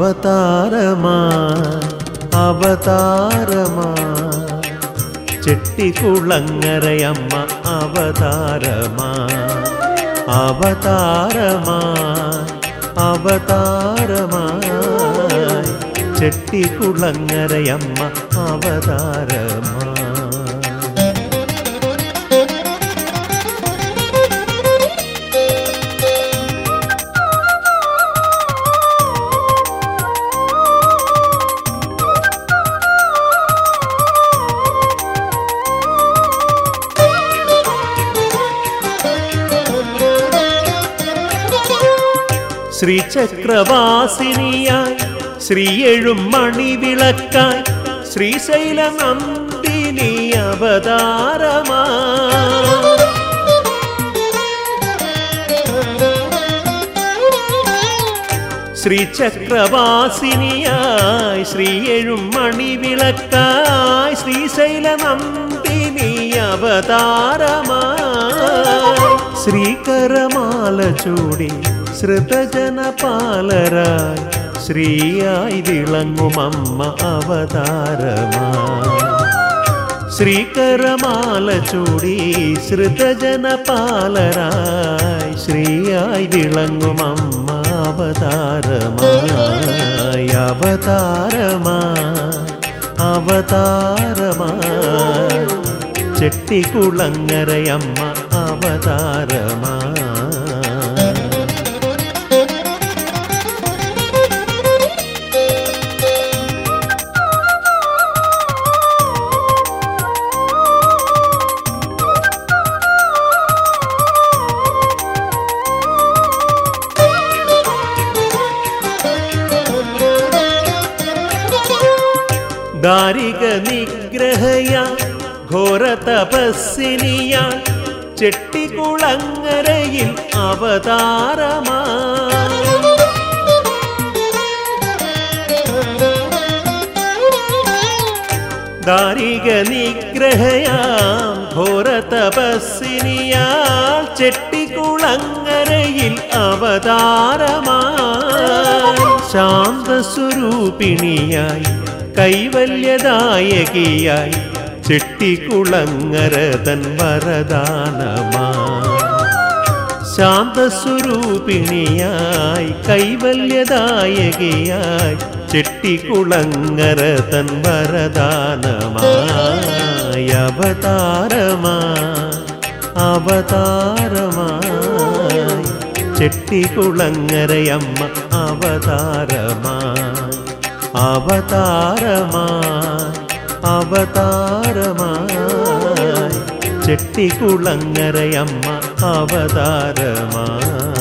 അവതാരമാ അവതാരമാ ചെട്ടിക്കുളങ്ങരയമ്മ അവതാരമാ അവതാരമാ അവതാരമായി ചെട്ടിക്കുളങ്ങരയമ്മ അവതാരമാ ശ്രീചക്രവാസിനിയായി ശ്രീയെഴും മണിവിളക്കായി ശ്രീശൈല നന്ദിനി അവതാരമാ ശ്രീചക്രവാസിനിയായി ശ്രീയെഴും മണിവിളക്കായി ശ്രീശൈല നന്ദിനി അവതാരമായി ശ്രീകരമാല ചൂടി ശ്രുതജനപാലരായി ശ്രീയായി വിളങ്ങുമമ്മ അവതാരമായി ശ്രീകരമാല ചൂടി ശ്രുതജനപാലരായി ശ്രീയായി വിളങ്ങുമമ്മ അവതാരമായി അവതാരമായി അവതാരമായി ചെട്ടിക്കുളങ്ങരയമ്മ അവതാരമായി ദാരിക നിഗ്രഹയ ഘോര തപസ്സിനിയ ചെട്ടികുളങ്ങരയിൽ അവതാരമാ ദാരിക നിഗ്രഹയാം ഘോര തപസ്സിനിയാൾ ചെട്ടികുളങ്ങരയിൽ അവതാരമായി ശാന്തസ്വരൂപിണിയായി കൈവല്യദായകിയായി ചെട്ടിക്കുളങ്ങരതൻ വരദാനമാ ശാന്തസ്വരൂപിണിയായി കൈവല്യദായകിയായി ചെട്ടിക്കുളങ്ങരതൻ വരദാനമായി അവതാരമാ അവതാരമായി ചെട്ടിക്കുളങ്ങരയമ്മ അവതാരമായി അവതാരമായി അവതാരമായി ചെട്ടിക്കുളങ്ങരയമ്മ അവതാരമായി